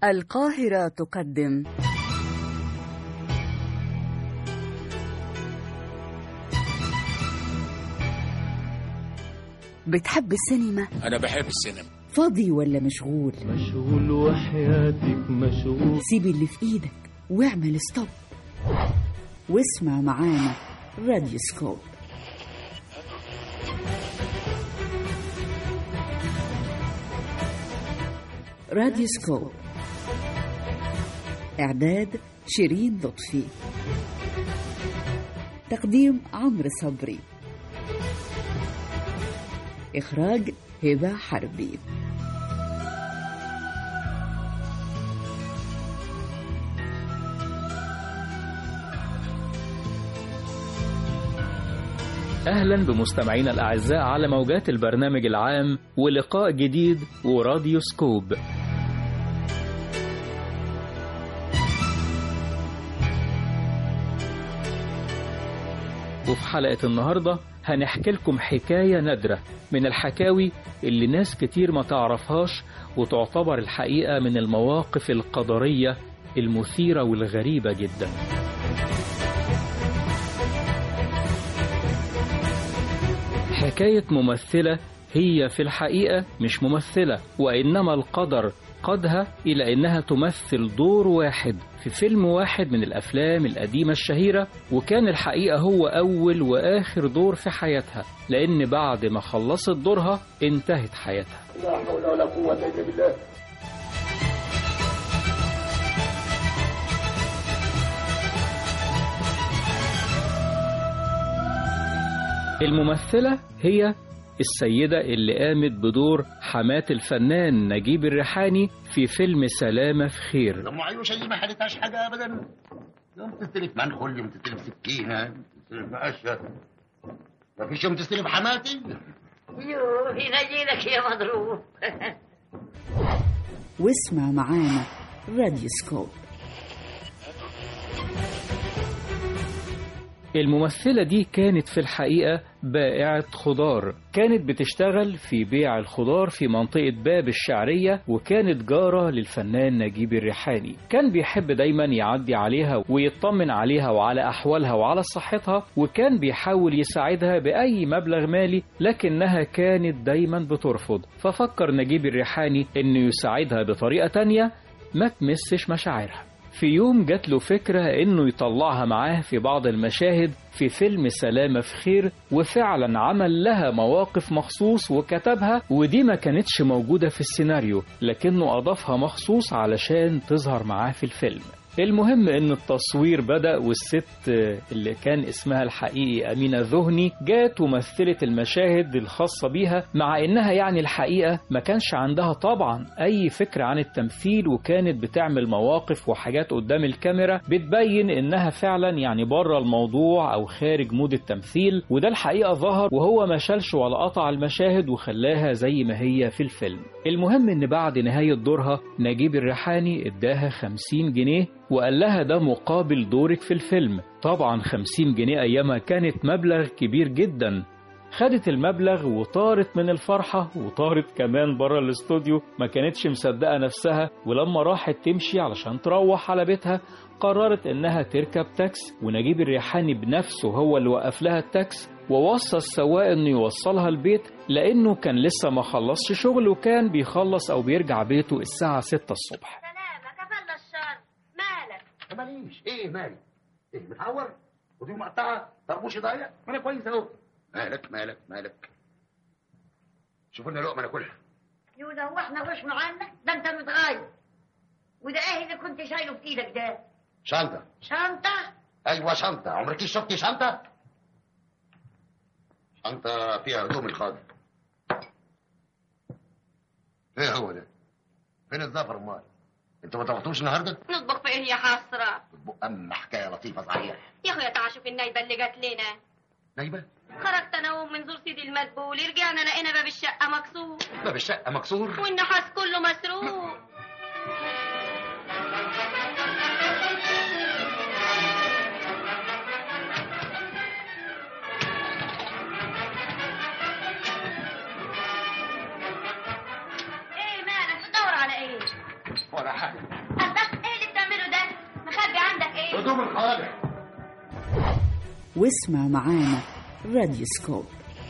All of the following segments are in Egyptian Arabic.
القاهرة تقدم بتحب السينما؟ أنا بحب السينما فاضي ولا مشغول؟ مشغول وحياتك مشغول سيب اللي في ايدك واعمل ستوب واسمع معانا راديو سكوب راديو سكوب إعداد شيرين لطفي تقديم عمرو صبري إخراج هبة حربي أهلا بمستمعينا الأعزاء على موجات البرنامج العام ولقاء جديد وراديو سكوب وفي حلقة النهاردة هنحكي لكم حكاية نادرة من الحكاوي اللي ناس كتير ما تعرفهاش وتعتبر الحقيقة من المواقف القدرية المثيرة والغريبة جدا حكاية ممثلة هي في الحقيقة مش ممثلة وإنما القدر قادها إلى إنها تمثل دور واحد في فيلم واحد من الأفلام القديمة الشهيرة وكان الحقيقة هو أول وآخر دور في حياتها لأن بعد ما خلصت دورها انتهت حياتها لا حول ولا قوة إلا بالله الممثلة هي السيدة اللي قامت بدور حماة الفنان نجيب الريحاني في فيلم سلامة في خير لما عينه شيء ما حلتهاش حاجة أبدا يوم تستلف منخل يوم تستلف سكينة يوم تستلف مقشة ما فيش يوم تستلف حماتي يوه ينجيلك يا مضروب واسمع معانا راديو سكوب الممثلة دي كانت في الحقيقة بائعة خضار كانت بتشتغل في بيع الخضار في منطقة باب الشعرية وكانت جارة للفنان نجيب الريحاني كان بيحب دايما يعدي عليها ويطمن عليها وعلى أحوالها وعلى صحتها وكان بيحاول يساعدها بأي مبلغ مالي لكنها كانت دايما بترفض ففكر نجيب الريحاني إنه يساعدها بطريقة تانية ما تمسش مشاعرها في يوم جات له فكرة إنه يطلعها معاه في بعض المشاهد في فيلم سلامة في خير وفعلا عمل لها مواقف مخصوص وكتبها ودي ما كانتش موجودة في السيناريو لكنه أضافها مخصوص علشان تظهر معاه في الفيلم المهم ان التصوير بدأ والست اللي كان اسمها الحقيقي أمينة ذهني جات ومثلت المشاهد الخاصة بيها مع انها يعني الحقيقة ما كانش عندها طبعا اي فكرة عن التمثيل وكانت بتعمل مواقف وحاجات قدام الكاميرا بتبين انها فعلا يعني بره الموضوع او خارج مود التمثيل وده الحقيقة ظهر وهو ما شالش ولا قطع المشاهد وخلاها زي ما هي في الفيلم المهم ان بعد نهاية دورها نجيب الريحاني اداها 50 جنيه وقال لها ده مقابل دورك في الفيلم طبعا 50 جنيه أيامها كانت مبلغ كبير جدا خدت المبلغ وطارت من الفرحة وطارت كمان بره الاستوديو ما كانتش مصدقة نفسها ولما راحت تمشي علشان تروح على بيتها قررت انها تركب تاكس ونجيب الريحاني بنفسه هو اللي وقف لها التاكس ووصى السواق انه يوصلها البيت لانه كان لسه ما خلصش شغل وكان بيخلص او بيرجع بيته الساعة 6 الصبح سلامة كفل الشر مالك ماليش إيه مالي إيه متعور ودي مقطعة طربوشي ضايع ما أنا كويس أهو مالك مالك مالك شوف لنا لقمة ناكلها يودا هو احنا غشنا عنك ده انت متغير وده ايه اللي كنت شايله في ايدك ده شنطة شنطة أيوة شنطة عمرك شفتي شنطة؟ شنطة فيها هدوم الخاضر إيه هو ده؟ فين الزفر أمال؟ أنتوا ما طبختوش النهاردة؟ نطبخ في ايه يا حسرة بتبقى أما حكاية لطيفة صحيح يا اخويا تعال شوف النايبة اللي جات لنا نايبة؟ خرجت انا وام نزور سيدي المدبول رجعنا لقينا باب الشقة مكسور باب الشقة مكسور والنحاس كله مسروق ايه مالك تدور على ايه ولا حاجة الله ايه اللي بتعمله ده مخبي عندك ايه هدوم الخوالع واسمع معانا راديوسكوب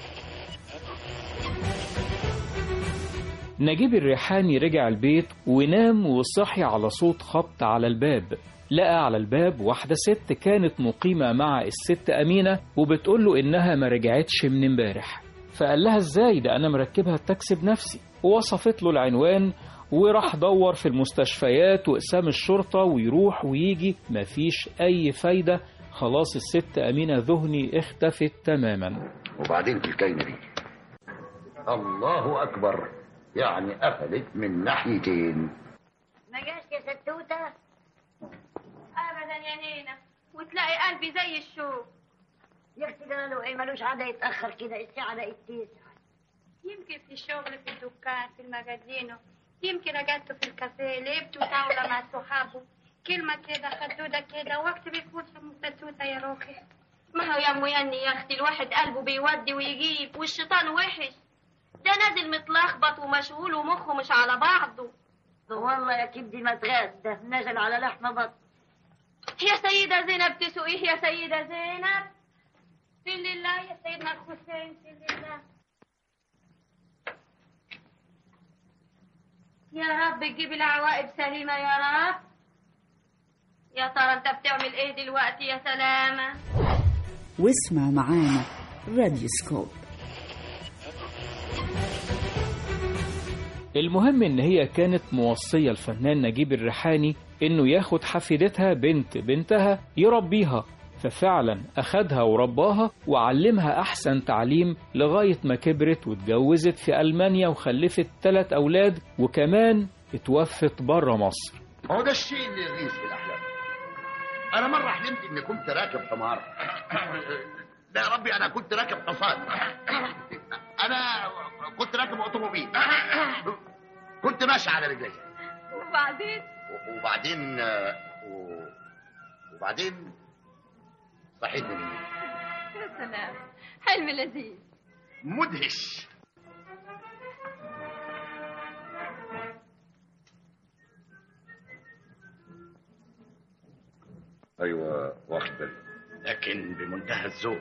نجيب الريحاني رجع البيت ونام وصحي على صوت خبط على الباب لقى على الباب واحدة ست كانت مقيمة مع الست أمينة وبتقول له إنها ما رجعتش من امبارح فقال لها إزاي ده أنا مركبها التاكسي بنفسي ووصفت له العنوان وراح دور في المستشفيات وأقسام الشرطة ويروح ويجي مفيش أي فايدة خلاص الست أمينة ذهني اختفت تماما وبعدين في الكاينة دي الله أكبر يعني قفلت من ناحيتين ما جاش يا ستوته ابدا يا نينا وتلاقي قلبي زي الشوك يا اختي ده له ايه ملوش عاده يتاخر كده الساعه بقت تسعه يمكن في الشغل في الدكان في المجازينو يمكن اجته في الكافيه لعبت طاولة مع صحابه كلمة كده خدودة كده وقت بيفوت في مفتوتة يا روحي ما هو يا ام يني يا اختي الواحد قلبه بيودي ويجيب والشيطان وحش ده نازل متلخبط ومشغول ومخه مش على بعضه والله يا كبدي ما تغدى نزل على لحمه بط يا سيدة زينب تسوقيه يا سيدة زينب في لله يا سيدنا الحسين في لله يا رب تجيب العواقب سليمة يا رب يا ترى انت بتعمل ايه دلوقتي يا سلامة واسمع معانا راديوسكوب المهم إن هي كانت موصية الفنان نجيب الريحاني إنه ياخد حفيدتها بنت بنتها يربيها ففعلا أخدها ورباها وعلمها أحسن تعليم لغاية ما كبرت واتجوزت في ألمانيا وخلفت ثلاث أولاد وكمان اتوفت بره مصر هو ده الشيء اللي يغيظ في الأحلام أنا مرة حلمت إني كنت راكب حمار لا يا ربي أنا كنت راكب حصان أنا كنت راكب أوتوموبيل كنت ماشي على رجلي وبعدين وبعدين و- وبعدين صحيت من النوم. يا سلام حلم لذيذ مدهش ايوه واخد بالي لكن بمنتهى الذوق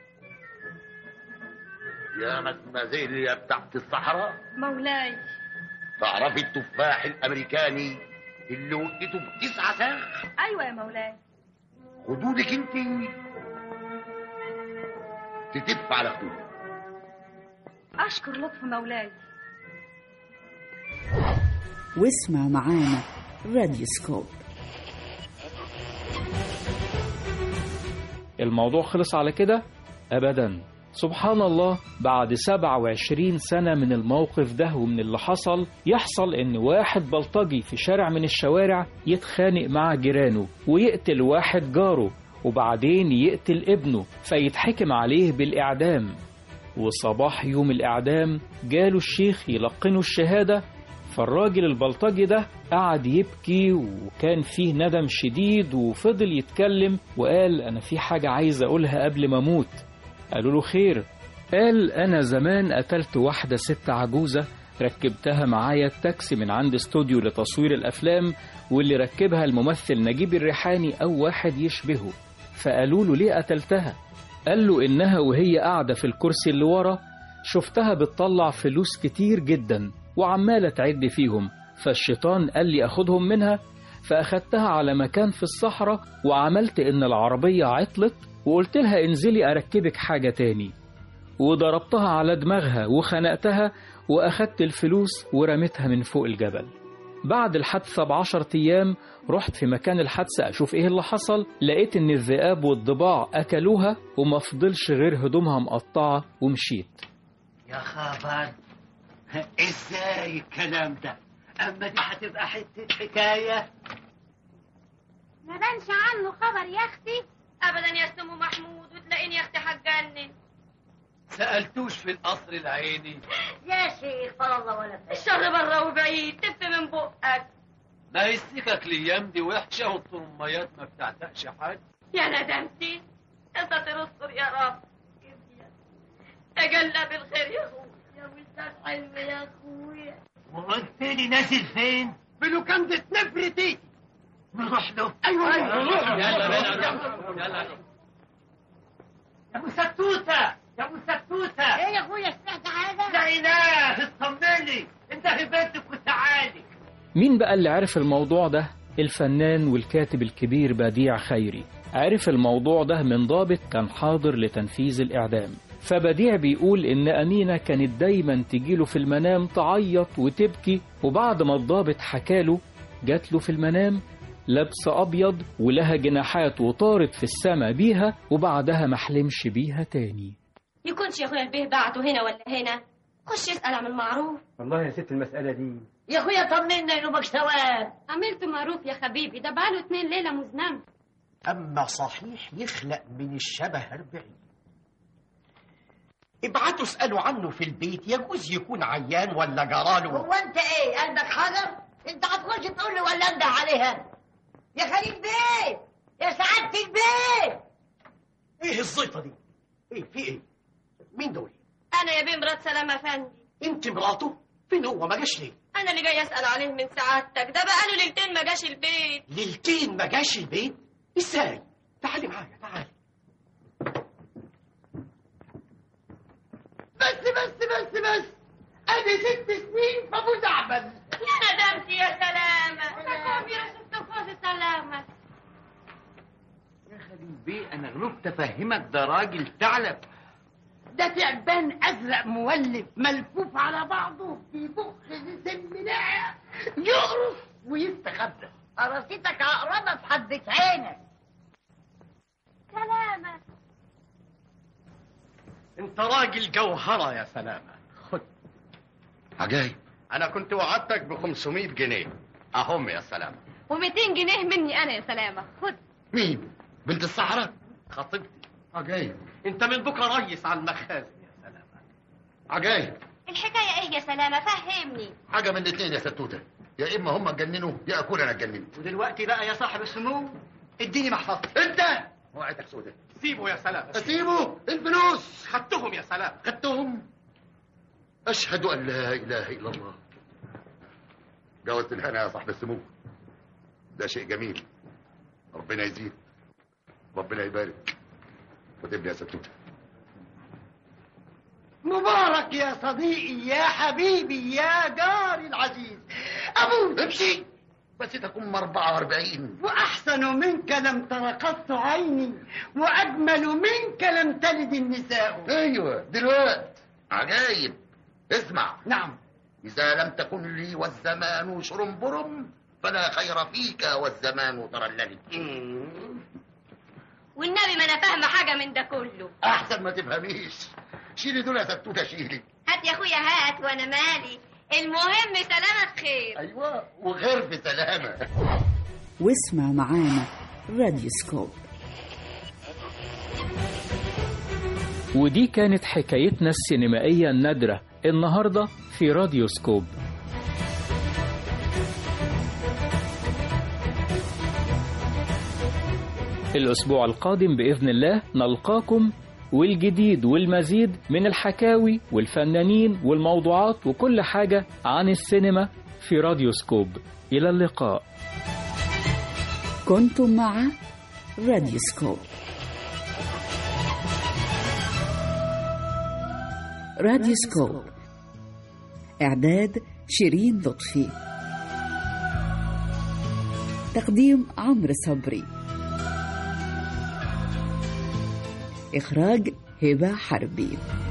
يا مدمزيل بتاعت الصحراء مولاي تعرفي التفاح الامريكاني اللي وقته بتسعة ساخ ايوه يا مولاي خدودك انت تتف على خدودك اشكر لطف مولاي واسمع معانا راديوسكوب الموضوع خلص على كده؟ أبدا سبحان الله بعد 27 سنة من الموقف ده ومن اللي حصل يحصل إن واحد بلطجي في شارع من الشوارع يتخانق مع جيرانه ويقتل واحد جاره وبعدين يقتل ابنه فيتحكم عليه بالإعدام وصباح يوم الإعدام جاله الشيخ يلقنه الشهادة فالراجل البلطجي ده قعد يبكي وكان فيه ندم شديد وفضل يتكلم وقال أنا في حاجة عايز أقولها قبل ما أموت قالوا له خير قال أنا زمان قتلت واحدة ست عجوزة ركبتها معايا التاكسي من عند استوديو لتصوير الأفلام واللي ركبها الممثل نجيب الريحاني أو واحد يشبهه فقالوا له ليه قتلتها قال له إنها وهي قاعدة في الكرسي اللي ورا شفتها بتطلع فلوس كتير جدا وعمالة تعد فيهم فالشيطان قال لي أخدهم منها فأخدتها على مكان في الصحراء وعملت إن العربية عطلت وقلت لها انزلي أركبك حاجة تاني وضربتها على دماغها وخنقتها وأخدت الفلوس ورميتها من فوق الجبل بعد الحادثة بعشر أيام رحت في مكان الحادثة أشوف إيه اللي حصل لقيت إن الذئاب والضباع أكلوها وما فضلش غير هدومها مقطعة ومشيت يا خبر ازاي الكلام ده اما دي هتبقى حته حكايه ما بانش عنه خبر يا اختي ابدا يا سمو محمود وتلاقيني يا اختي هتجنن سالتوش في القصر العيني يا شيخ فضل الله ولا فات الشر بره وبعيد تف من بقك ما هي السكك الايام دي وحشه والطرميات ما بتعتقش حد يا ندمتي يا ساتر استر يا رب تجلى بالخير يا اخويا يا ولد حلم يا اخويا وقلت لي نازل فين بلوكندة نفرتي نروح له ايوه ايوه يلا بينا يلا يا ابو ستوته يا ابو ستوته ايه يا اخويا سمعت حاجه لا اله اطمني انت في بيتك وتعالي مين بقى اللي عرف الموضوع ده؟ الفنان والكاتب الكبير بديع خيري عرف الموضوع ده من ضابط كان حاضر لتنفيذ الإعدام فبديع بيقول إن أمينة كانت دايما تجيله في المنام تعيط وتبكي وبعد ما الضابط حكاله جات له في المنام لابسة أبيض ولها جناحات وطارت في السما بيها وبعدها محلمش بيها تاني يكونش يا اخويا البيه بعته هنا ولا هنا خش اسال عن المعروف والله يا ست المسألة دي يا اخويا طمنا ينوبك ثواب عملت معروف يا حبيبي ده بقاله اتنين ليلة مزنم أما صحيح يخلق من الشبه أربعين ابعتوا اسألوا عنه في البيت يجوز يكون عيان ولا جراله هو انت ايه قلبك حجر انت هتخش تقول لي ولا انده عليها يا خليل بيه يا سعاده البيه ايه الزيطة دي ايه في ايه مين دول انا يا بيه مرات سلامة افندي انت مراته فين هو ما جاش ليه انا اللي جاي اسال عليه من سعادتك ده بقاله ليلتين ما جاش البيت ليلتين ما جاش البيت ازاي تعالي معايا تعالي بس بس بس بس ادي ست سنين في ابو زعبل يا ندمتي يا سلامة تقوم يا ست فوز سلامة يا خليل بيه انا غلبت افهمك ده راجل ثعلب ده تعبان ازرق مولف ملفوف على بعضه في بخ سم ناعم يقرص ويستخبى قراصتك عقربه في حدة عينك سلامة انت راجل جوهرة يا سلامة خد عجايب انا كنت وعدتك ب 500 جنيه اهم يا سلامة و200 جنيه مني انا يا سلامة خد مين بنت الصحراء خطيبتي عجايب انت من بكره ريس على المخازن يا سلامة عجايب الحكاية ايه يا سلامة فهمني حاجه من الاثنين يا ستوته يا اما هم اتجننوا يا اكون انا اتجننت ودلوقتي بقى يا صاحب السمو اديني محفظتي انت وقعتك سودة سيبه يا سلامة اسيبه الفلوس خدتهم يا سلامة خدتهم اشهد ان لا اله الا الله جوزت الهنا يا صاحب السمو ده شيء جميل ربنا يزيد ربنا يبارك وتبني يا ستوته مبارك يا صديقي يا حبيبي يا جاري العزيز أبوك امشي بس تكون 44 وأحسن منك لم تر قط عيني وأجمل منك لم تلد النساء ايوه دلوقتي عجايب اسمع نعم اذا لم تكن لي والزمان شرنبرم فلا خير فيك والزمان ترللي والنبي ما انا فاهمة حاجة من ده كله احسن ما تفهميش شيلي دول يا ستوته شيلي هات يا اخويا هات وانا مالي المهم سلامة خير ايوه وغير في سلامه واسمع معانا راديو سكوب ودي كانت حكايتنا السينمائية النادرة النهاردة في راديو سكوب الأسبوع القادم بإذن الله نلقاكم والجديد والمزيد من الحكاوي والفنانين والموضوعات وكل حاجة عن السينما في راديو سكوب إلى اللقاء كنتم مع راديو سكوب راديو سكوب إعداد شيرين لطفي تقديم عمرو صبري إخراج هبة حربي